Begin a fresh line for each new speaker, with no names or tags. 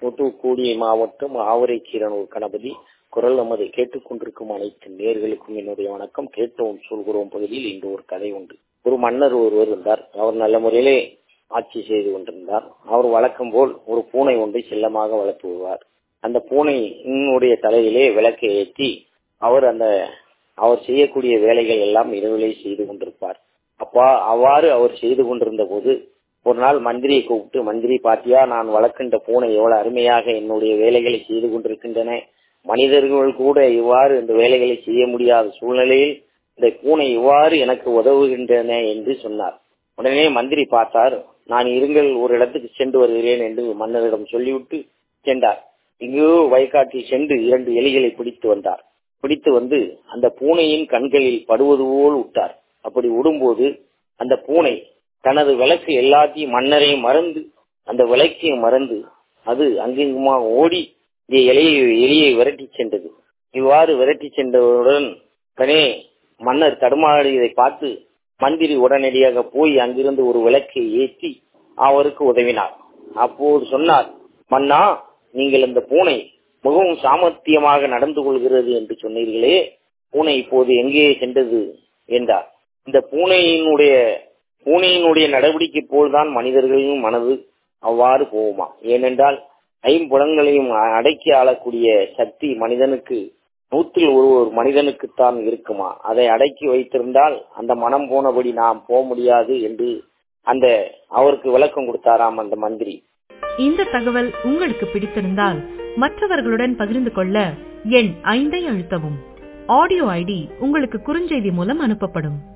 தூத்துக்குடி மாவட்டம் ஆவரைக்கீரனூர் கணபதி குரல் நமது கேட்டுக்கொண்டிருக்கும் அனைத்து நேர்களுக்கும் என்னுடைய வணக்கம் கேட்டோம் சொல்கிறோம் பகுதியில் இன்று ஒரு கதை உண்டு ஒரு மன்னர் ஒருவர் இருந்தார் அவர் நல்ல முறையிலே ஆட்சி செய்து கொண்டிருந்தார் அவர் வழக்கம் போல் ஒரு பூனை ஒன்றை செல்லமாக வளர்த்து வருவார் அந்த பூனையினுடைய தலையிலே விளக்கை ஏற்றி அவர் அந்த அவர் செய்யக்கூடிய வேலைகள் எல்லாம் இரவிலே செய்து கொண்டிருப்பார் அப்பா அவ்வாறு அவர் செய்து கொண்டிருந்த போது ஒரு நாள் மந்திரியை கூப்பிட்டு மந்திரி பாத்தியா நான் வளர்க்கின்ற பூனை எவ்வளவு அருமையாக என்னுடைய வேலைகளை செய்து கொண்டிருக்கின்றன மனிதர்கள் கூட இவ்வாறு இந்த வேலைகளை செய்ய முடியாத சூழ்நிலையில் இந்த பூனை இவ்வாறு எனக்கு உதவுகின்றன என்று சொன்னார் உடனே மந்திரி பார்த்தார் நான் இருங்கள் ஒரு இடத்துக்கு சென்று வருகிறேன் என்று மன்னரிடம் சொல்லிவிட்டு சென்றார் இங்கோ வயக்காட்டில் சென்று இரண்டு எலிகளை பிடித்து வந்தார் பிடித்து வந்து அந்த பூனையின் கண்களில் படுவது போல் விட்டார் அப்படி விடும்போது அந்த பூனை தனது விளக்கு எல்லாத்தையும் மன்னரையும் மறந்து அந்த விளக்கையும் மறந்து அது அங்கிங்குமா ஓடி இந்த இலையை எலியை விரட்டி சென்றது இவ்வாறு விரட்டி சென்றவுடன் உடனே மன்னர் தடுமாறியதை பார்த்து மந்திரி உடனடியாக போய் அங்கிருந்து ஒரு விளக்கை ஏற்றி அவருக்கு உதவினார் அப்போது சொன்னார் மன்னா நீங்கள் இந்த பூனை மிகவும் சாமர்த்தியமாக நடந்து கொள்கிறது என்று சொன்னீர்களே பூனை இப்போது எங்கே சென்றது என்றார் இந்த பூனையினுடைய பூனையினுடைய நடவடிக்கை போல்தான் மனிதர்களின் மனது அவ்வாறு போகுமா ஏனென்றால் ஐம்புலங்களையும் அடக்கி ஆளக்கூடிய சக்தி மனிதனுக்கு நூற்றில் ஒரு ஒரு மனிதனுக்குத்தான் இருக்குமா அதை அடக்கி வைத்திருந்தால் அந்த மனம் போனபடி நாம் போக முடியாது என்று அந்த அவருக்கு விளக்கம் கொடுத்தாராம் அந்த மந்திரி
இந்த தகவல் உங்களுக்கு பிடித்திருந்தால் மற்றவர்களுடன் பகிர்ந்து கொள்ள எண் ஐந்தை அழுத்தவும் ஆடியோ ஐடி உங்களுக்கு குறுஞ்செய்தி மூலம் அனுப்பப்படும்